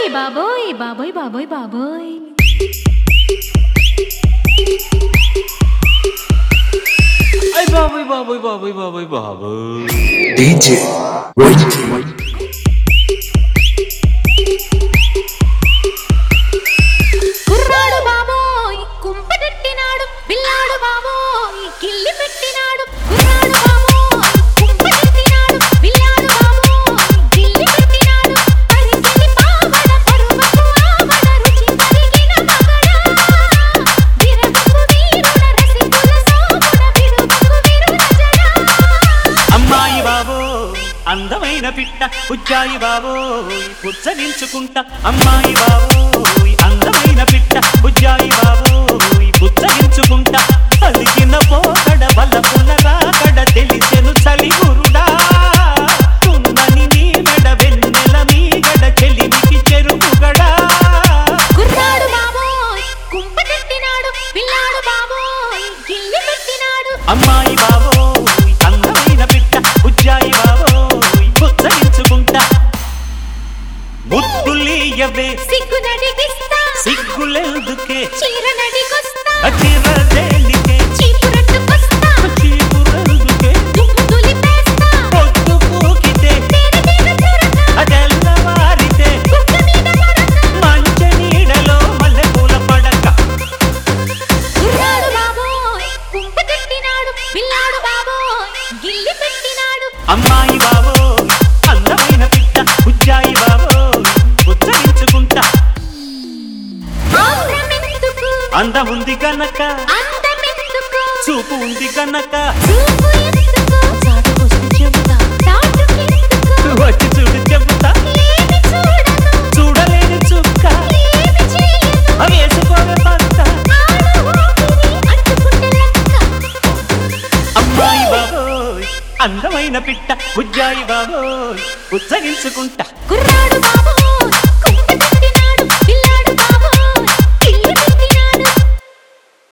బాబోయ్ బాబోయ్ బాబోయ్ బాబోయ్ అయ్ బాబోయ్ బాబోయ్ బాబోయ్ బాబోయ్ బాబోయ్ DJ White. కుర్రాడు బాబోయ్ కుంపటెట్టినాడు పిల్లాడు బాబోయ్ కిల్లి పెట్టినాడు కుర్రాడు బాబోయ్ కుంపటెట్టినాడు పిల్లాడు బాబోయ్ కిల్లి పెట్టినాడు పరికిలి పావడ పరువకు ఆవడ రుచి కలిగిన మగడా విరగకు వీరుడ రసికుల సోముడ విరుగకు విరురజడా అమ్మాయి బాబో అందమైన పిట్ట ఉజ్జాయి బాబో పుచ్చగించుకుంటా అమ్మాయి బాబో అందమైన పిట్ట ఉజ్జాయి బాబో పుచ్చగించుకుంటా పలికిన పోకడ వల్ల పునరాకడ తెలిసెను చలి గురుడా తుమ్మని నీ మెడ వెన్నెల మీగడ చెలిమికి చెరుకుగడా కుర్రాడు బాబోయ్ కుంపటెట్టినాడు పిల్లాడు బాబోయ్ గిల్లి పెట్టినాడు అమ్మాయి బాబో అందమైన పిట్ట ఉజ్జాయి బాబో పుచ్చగించుకుంటా బుద్ధులీయవే సిగ్గు నడిగిస్తా సిగ్గులెందుకే చీర నడిగొస్తా అచిరదేలికే చీపురట్టుకొస్తా చీపురెందుకే దుమ్ము దులిపేస్తా పొద్దు కూకితే తేనె తీగ చురక అదెల్లవారితే కుక్క మీద మరక మంచ నీడలో మల్లెపూల పడక కుర్రాడు బాబోయ్ కుంపటెట్టినాడు పిల్లాడు బాబోయ్ గిల్లి పెట్టినాడు అమ్మాయి బాబో అందమైన పిట్ట ఉజ్జాయి బాబో ఉచ్చరించుకుంటా ఆంధ్రమెందుకు అందముంది గనక అందమెందుకు చూపు ఉంది గనక చూపు ఎందుకు చాటుకొస్తే చెబుతా చాటుకెందుకు వచ్చి చూడు చెబుతా ఏమి చూడను చూడలేని చుక్క ఏమి చేయను వేసుకోవే పక్క ఆడు ఊపిరి అంటుకుంటే లెక్క అమ్మాయి బాబోయ్ అందమైన పిట్ట ఉజ్జాయి బాబోయ్ ఉచ్చగించుకుంటా కుర్రాడు బాబోయ్